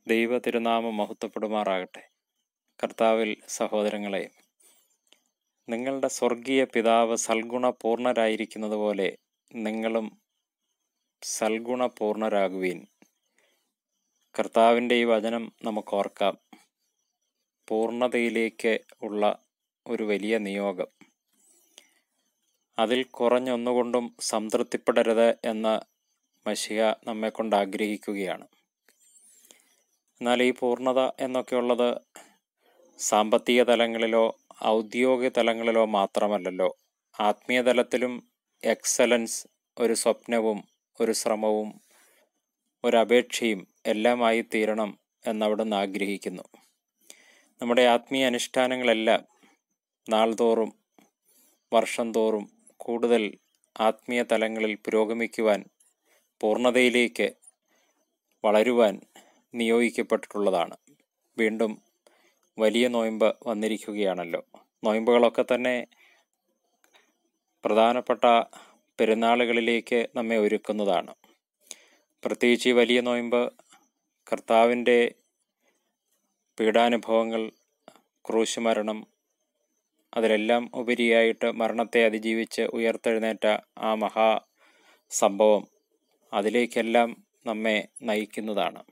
ദൈവ തിരുനാമം മഹത്വപ്പെടുമാറാകട്ടെ കർത്താവിൽ സഹോദരങ്ങളെ നിങ്ങളുടെ സ്വർഗീയ പിതാവ് സൽഗുണപൂർണരായിരിക്കുന്നത് പോലെ നിങ്ങളും സൽഗുണപൂർണരാകുവീൻ കർത്താവിൻ്റെ ഈ വചനം നമുക്ക് ഓർക്കാം പൂർണ്ണതയിലേക്ക് ഉള്ള ഒരു വലിയ നിയോഗം അതിൽ കുറഞ്ഞൊന്നുകൊണ്ടും സംതൃപ്തിപ്പെടരുത് എന്ന് മഷിക നമ്മെ കൊണ്ട് ആഗ്രഹിക്കുകയാണ് എന്നാൽ ഈ പൂർണ്ണത എന്നൊക്കെയുള്ളത് സാമ്പത്തിക തലങ്ങളിലോ ഔദ്യോഗിക തലങ്ങളിലോ മാത്രമല്ലല്ലോ ആത്മീയ തലത്തിലും എക്സലൻസ് ഒരു സ്വപ്നവും ഒരു ശ്രമവും ഒരപേക്ഷയും എല്ലാമായി തീരണം എന്നവിടുന്ന് ആഗ്രഹിക്കുന്നു നമ്മുടെ ആത്മീയ അനുഷ്ഠാനങ്ങളെല്ലാം നാൾതോറും വർഷം തോറും കൂടുതൽ ആത്മീയ തലങ്ങളിൽ പുരോഗമിക്കുവാൻ പൂർണ്ണതയിലേക്ക് വളരുവാൻ നിയോഗിക്കപ്പെട്ടിട്ടുള്ളതാണ് വീണ്ടും വലിയ നോയമ്പ് വന്നിരിക്കുകയാണല്ലോ നോയമ്പുകളൊക്കെ തന്നെ പ്രധാനപ്പെട്ട പെരുന്നാളുകളിലേക്ക് നമ്മെ ഒരുക്കുന്നതാണ് പ്രത്യേകിച്ച് ഈ വലിയ നോയമ്പ് കർത്താവിൻ്റെ പീഡാനുഭവങ്ങൾ ക്രൂശ് മരണം അതിലെല്ലാം ഉപരിയായിട്ട് മരണത്തെ അതിജീവിച്ച് ഉയർത്തെഴുന്നേറ്റ ആ മഹാ സംഭവം അതിലേക്കെല്ലാം നമ്മെ നയിക്കുന്നതാണ്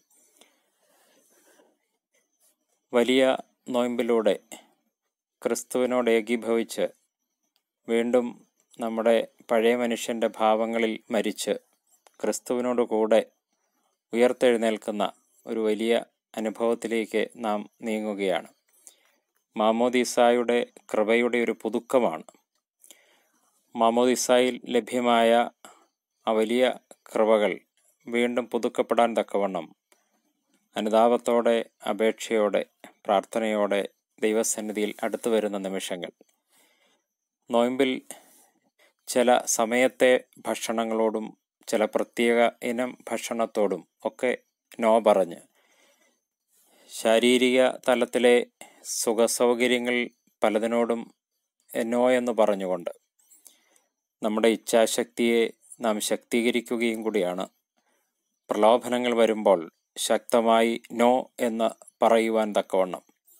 വലിയ നോയമ്പിലൂടെ ക്രിസ്തുവിനോട് ഏകീഭവിച്ച് വീണ്ടും നമ്മുടെ പഴയ മനുഷ്യൻ്റെ ഭാവങ്ങളിൽ മരിച്ച് ക്രിസ്തുവിനോട് കൂടെ ഉയർത്തെഴുന്നേൽക്കുന്ന ഒരു വലിയ അനുഭവത്തിലേക്ക് നാം നീങ്ങുകയാണ് മാമോദിസായുടെ കൃപയുടെ ഒരു പുതുക്കമാണ് മാമോദിസായിൽ ലഭ്യമായ ആ വലിയ കൃപകൾ വീണ്ടും പുതുക്കപ്പെടാൻ തക്കവണ്ണം അനുതാപത്തോടെ അപേക്ഷയോടെ പ്രാർത്ഥനയോടെ ദൈവസന്നിധിയിൽ അടുത്തു വരുന്ന നിമിഷങ്ങൾ നോയമ്പിൽ ചില സമയത്തെ ഭക്ഷണങ്ങളോടും ചില പ്രത്യേക ഇനം ഭക്ഷണത്തോടും ഒക്കെ നോ പറഞ്ഞ് ശാരീരിക തലത്തിലെ സുഖസൗകര്യങ്ങൾ പലതിനോടും നോ എന്ന് പറഞ്ഞുകൊണ്ട് നമ്മുടെ ഇച്ഛാശക്തിയെ നാം ശക്തീകരിക്കുകയും കൂടിയാണ് പ്രലോഭനങ്ങൾ വരുമ്പോൾ ശക്തമായി നോ എന്ന് പറയുവാൻ തക്കവണ്ണം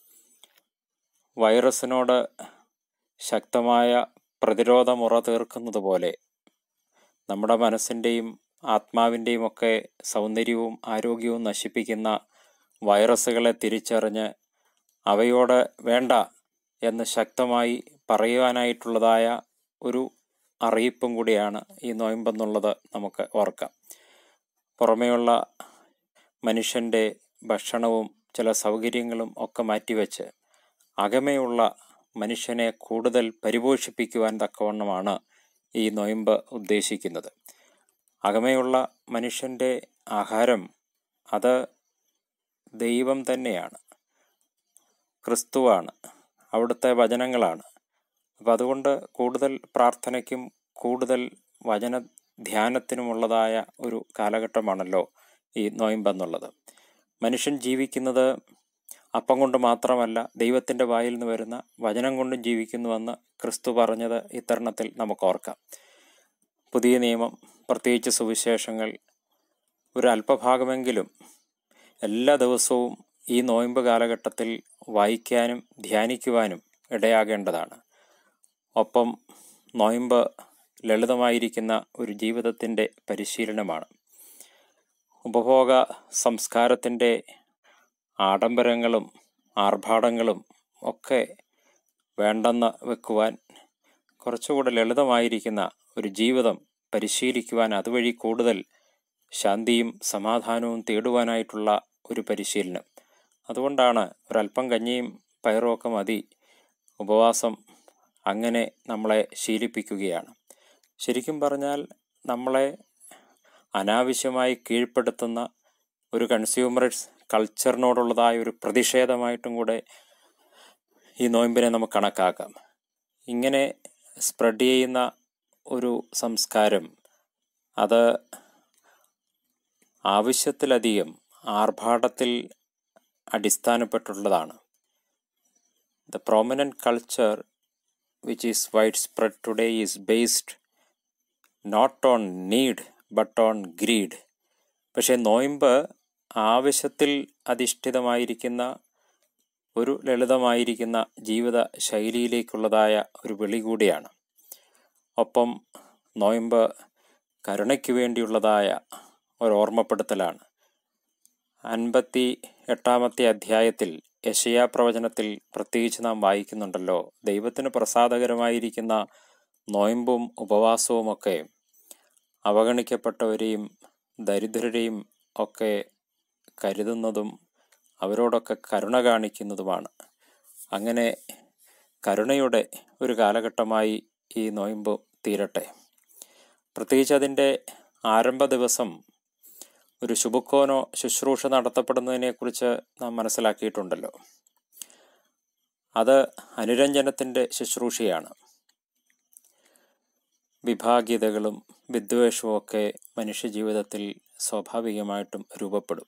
വൈറസിനോട് ശക്തമായ പ്രതിരോധമുറ തീർക്കുന്നത് പോലെ നമ്മുടെ മനസ്സിൻ്റെയും ആത്മാവിൻ്റെയും ഒക്കെ സൗന്ദര്യവും ആരോഗ്യവും നശിപ്പിക്കുന്ന വൈറസുകളെ തിരിച്ചറിഞ്ഞ് അവയോട് വേണ്ട എന്ന് ശക്തമായി പറയുവാനായിട്ടുള്ളതായ ഒരു അറിയിപ്പും കൂടിയാണ് ഈ നോയമ്പെന്നുള്ളത് നമുക്ക് ഓർക്കാം പുറമേയുള്ള മനുഷ്യൻ്റെ ഭക്ഷണവും ചില സൗകര്യങ്ങളും ഒക്കെ മാറ്റിവെച്ച് അകമയുള്ള മനുഷ്യനെ കൂടുതൽ പരിപോഷിപ്പിക്കുവാൻ തക്കവണ്ണമാണ് ഈ നൊയമ്പ് ഉദ്ദേശിക്കുന്നത് അകമയുള്ള മനുഷ്യൻ്റെ ആഹാരം അത് ദൈവം തന്നെയാണ് ക്രിസ്തുവാണ് അവിടുത്തെ വചനങ്ങളാണ് അപ്പം അതുകൊണ്ട് കൂടുതൽ പ്രാർത്ഥനയ്ക്കും കൂടുതൽ വചന ധ്യാനത്തിനുമുള്ളതായ ഒരു കാലഘട്ടമാണല്ലോ ഈ നോയമ്പെന്നുള്ളത് മനുഷ്യൻ ജീവിക്കുന്നത് അപ്പം കൊണ്ട് മാത്രമല്ല ദൈവത്തിൻ്റെ വായിൽ നിന്ന് വരുന്ന വചനം കൊണ്ടും ജീവിക്കുന്നുവെന്ന് ക്രിസ്തു പറഞ്ഞത് ഇത്തരണത്തിൽ നമുക്ക് ഓർക്കാം പുതിയ നിയമം പ്രത്യേകിച്ച് സുവിശേഷങ്ങൾ ഒരു അല്പഭാഗമെങ്കിലും എല്ലാ ദിവസവും ഈ നോയമ്പ് കാലഘട്ടത്തിൽ വായിക്കാനും ധ്യാനിക്കുവാനും ഇടയാകേണ്ടതാണ് ഒപ്പം നോയമ്പ് ലളിതമായിരിക്കുന്ന ഒരു ജീവിതത്തിൻ്റെ പരിശീലനമാണ് ഉപഭോഗ സംസ്കാരത്തിൻ്റെ ആഡംബരങ്ങളും ആർഭാടങ്ങളും ഒക്കെ വേണ്ടെന്ന് വെക്കുവാൻ കുറച്ചുകൂടെ ലളിതമായിരിക്കുന്ന ഒരു ജീവിതം പരിശീലിക്കുവാൻ അതുവഴി കൂടുതൽ ശാന്തിയും സമാധാനവും തേടുവാനായിട്ടുള്ള ഒരു പരിശീലനം അതുകൊണ്ടാണ് ഒരല്പം കഞ്ഞിയും പയറും ഒക്കെ മതി ഉപവാസം അങ്ങനെ നമ്മളെ ശീലിപ്പിക്കുകയാണ് ശരിക്കും പറഞ്ഞാൽ നമ്മളെ അനാവശ്യമായി കീഴ്പ്പെടുത്തുന്ന ഒരു കൺസ്യൂമറിസ് കൾച്ചറിനോടുള്ളതായ ഒരു പ്രതിഷേധമായിട്ടും കൂടെ ഈ നോയമ്പിനെ നമുക്ക് കണക്കാക്കാം ഇങ്ങനെ സ്പ്രെഡ് ചെയ്യുന്ന ഒരു സംസ്കാരം അത് ആവശ്യത്തിലധികം ആർഭാടത്തിൽ അടിസ്ഥാനപ്പെട്ടുള്ളതാണ് the prominent culture which is wide spread today is based not on need but on greed പക്ഷേ നോയമ്പ് ആവശ്യത്തിൽ അധിഷ്ഠിതമായിരിക്കുന്ന ഒരു ലളിതമായിരിക്കുന്ന ജീവിത ശൈലിയിലേക്കുള്ളതായ ഒരു വിളി കൂടിയാണ് ഒപ്പം നോയമ്പ് കരുണയ്ക്ക് വേണ്ടിയുള്ളതായ ഒരു ഓർമ്മപ്പെടുത്തലാണ് അൻപത്തി എട്ടാമത്തെ അധ്യായത്തിൽ യശയാ പ്രവചനത്തിൽ പ്രത്യേകിച്ച് നാം വായിക്കുന്നുണ്ടല്ലോ ദൈവത്തിന് പ്രസാദകരമായിരിക്കുന്ന നോയമ്പും ഉപവാസവുമൊക്കെ അവഗണിക്കപ്പെട്ടവരെയും ദരിദ്രരെയും ഒക്കെ കരുതുന്നതും അവരോടൊക്കെ കരുണ കാണിക്കുന്നതുമാണ് അങ്ങനെ കരുണയുടെ ഒരു കാലഘട്ടമായി ഈ നോയമ്പ് തീരട്ടെ പ്രത്യേകിച്ച് അതിൻ്റെ ആരംഭ ദിവസം ഒരു ശുഭക്കോനോ ശുശ്രൂഷ നടത്തപ്പെടുന്നതിനെക്കുറിച്ച് നാം മനസ്സിലാക്കിയിട്ടുണ്ടല്ലോ അത് അനുരഞ്ജനത്തിൻ്റെ ശുശ്രൂഷയാണ് വിഭാഗീയതകളും വിദ്വേഷവും ഒക്കെ മനുഷ്യജീവിതത്തിൽ സ്വാഭാവികമായിട്ടും രൂപപ്പെടും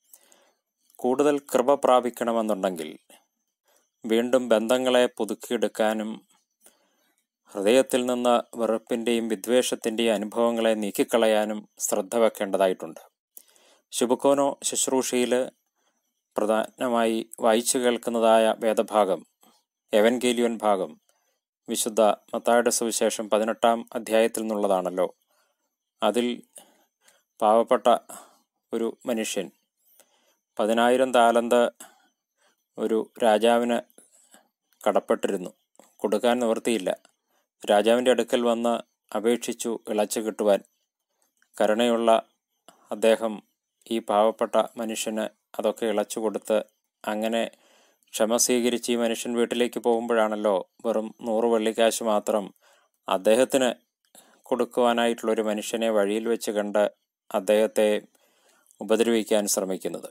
കൂടുതൽ കൃപ പ്രാപിക്കണമെന്നുണ്ടെങ്കിൽ വീണ്ടും ബന്ധങ്ങളെ പുതുക്കിയെടുക്കാനും ഹൃദയത്തിൽ നിന്ന് വെറുപ്പിൻ്റെയും വിദ്വേഷത്തിൻ്റെയും അനുഭവങ്ങളെ നീക്കിക്കളയാനും ശ്രദ്ധ വെക്കേണ്ടതായിട്ടുണ്ട് ശുഭക്കോനോ ശുശ്രൂഷയിൽ പ്രധാനമായി വായിച്ചു കേൾക്കുന്നതായ വേദഭാഗം എവൻഗേലിയൻ ഭാഗം വിശുദ്ധ മത്തായുടെ സുവിശേഷം പതിനെട്ടാം അധ്യായത്തിൽ നിന്നുള്ളതാണല്ലോ അതിൽ പാവപ്പെട്ട ഒരു മനുഷ്യൻ പതിനായിരം താലന്ത് ഒരു രാജാവിന് കടപ്പെട്ടിരുന്നു കൊടുക്കാൻ നിവൃത്തിയില്ല രാജാവിൻ്റെ അടുക്കൽ വന്ന് അപേക്ഷിച്ചു ഇളച്ചു കിട്ടുവാൻ കരുണയുള്ള അദ്ദേഹം ഈ പാവപ്പെട്ട മനുഷ്യന് അതൊക്കെ ഇളച്ചു കൊടുത്ത് അങ്ങനെ ക്ഷമ സ്വീകരിച്ച് ഈ മനുഷ്യൻ വീട്ടിലേക്ക് പോകുമ്പോഴാണല്ലോ വെറും നൂറ് വെള്ളിക്കാശ് മാത്രം അദ്ദേഹത്തിന് കൊടുക്കുവാനായിട്ടുള്ളൊരു മനുഷ്യനെ വഴിയിൽ വെച്ച് കണ്ട് അദ്ദേഹത്തെ ഉപദ്രവിക്കാൻ ശ്രമിക്കുന്നത്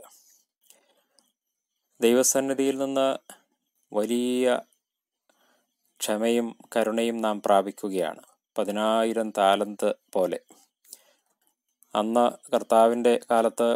ദൈവസന്നിധിയിൽ നിന്ന് വലിയ ക്ഷമയും കരുണയും നാം പ്രാപിക്കുകയാണ് പതിനായിരം താലന്ത് പോലെ അന്ന് കർത്താവിൻ്റെ കാലത്ത്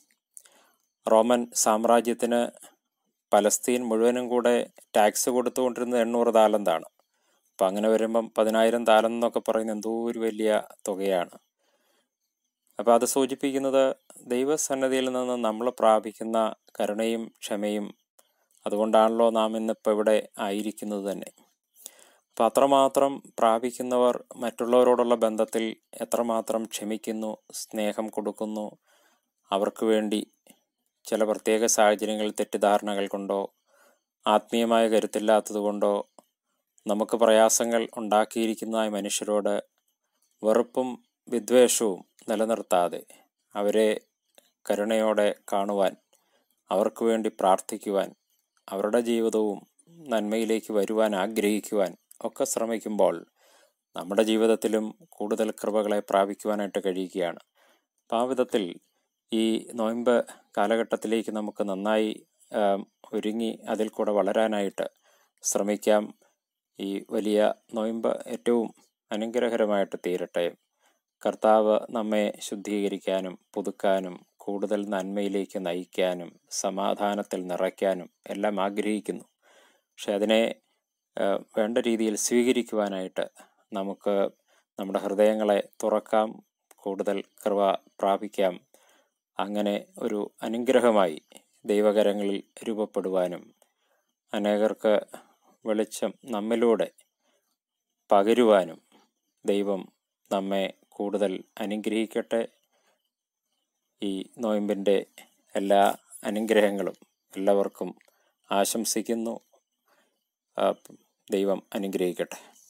റോമൻ സാമ്രാജ്യത്തിന് പലസ്തീൻ മുഴുവനും കൂടെ ടാക്സ് കൊടുത്തുകൊണ്ടിരുന്നത് എണ്ണൂറ് താലന്താണ് അപ്പം അങ്ങനെ വരുമ്പം പതിനായിരം താലം എന്നൊക്കെ പറയുന്നത് എന്തോ ഒരു വലിയ തുകയാണ് അപ്പോൾ അത് സൂചിപ്പിക്കുന്നത് ദൈവസന്നദ്ധിയിൽ നിന്ന് നമ്മൾ പ്രാപിക്കുന്ന കരുണയും ക്ഷമയും അതുകൊണ്ടാണല്ലോ നാം ഇന്നിപ്പോൾ ഇവിടെ ആയിരിക്കുന്നത് തന്നെ അപ്പം അത്രമാത്രം പ്രാപിക്കുന്നവർ മറ്റുള്ളവരോടുള്ള ബന്ധത്തിൽ എത്രമാത്രം ക്ഷമിക്കുന്നു സ്നേഹം കൊടുക്കുന്നു അവർക്ക് വേണ്ടി ചില പ്രത്യേക സാഹചര്യങ്ങളിൽ തെറ്റിദ്ധാരണകൾ കൊണ്ടോ ആത്മീയമായ കരുത്തില്ലാത്തത് കൊണ്ടോ നമുക്ക് പ്രയാസങ്ങൾ ഉണ്ടാക്കിയിരിക്കുന്നതായ മനുഷ്യരോട് വെറുപ്പും വിദ്വേഷവും നിലനിർത്താതെ അവരെ കരുണയോടെ കാണുവാൻ അവർക്ക് വേണ്ടി പ്രാർത്ഥിക്കുവാൻ അവരുടെ ജീവിതവും നന്മയിലേക്ക് വരുവാൻ ആഗ്രഹിക്കുവാൻ ഒക്കെ ശ്രമിക്കുമ്പോൾ നമ്മുടെ ജീവിതത്തിലും കൂടുതൽ കൃപകളെ പ്രാപിക്കുവാനായിട്ട് കഴിയുകയാണ് അപ്പം ആ വിധത്തിൽ ഈ നോയമ്പ് കാലഘട്ടത്തിലേക്ക് നമുക്ക് നന്നായി ഒരുങ്ങി അതിൽ കൂടെ വളരാനായിട്ട് ശ്രമിക്കാം ഈ വലിയ നോയമ്പ് ഏറ്റവും അനുഗ്രഹകരമായിട്ട് തീരട്ടെ കർത്താവ് നമ്മെ ശുദ്ധീകരിക്കാനും പുതുക്കാനും കൂടുതൽ നന്മയിലേക്ക് നയിക്കാനും സമാധാനത്തിൽ നിറയ്ക്കാനും എല്ലാം ആഗ്രഹിക്കുന്നു പക്ഷെ അതിനെ വേണ്ട രീതിയിൽ സ്വീകരിക്കുവാനായിട്ട് നമുക്ക് നമ്മുടെ ഹൃദയങ്ങളെ തുറക്കാം കൂടുതൽ കൃപ പ്രാപിക്കാം അങ്ങനെ ഒരു അനുഗ്രഹമായി ദൈവകരങ്ങളിൽ രൂപപ്പെടുവാനും അനേകർക്ക് വെളിച്ചം നമ്മിലൂടെ പകരുവാനും ദൈവം നമ്മെ കൂടുതൽ അനുഗ്രഹിക്കട്ടെ ഈ നോയമ്പിൻ്റെ എല്ലാ അനുഗ്രഹങ്ങളും എല്ലാവർക്കും ആശംസിക്കുന്നു ദൈവം അനുഗ്രഹിക്കട്ടെ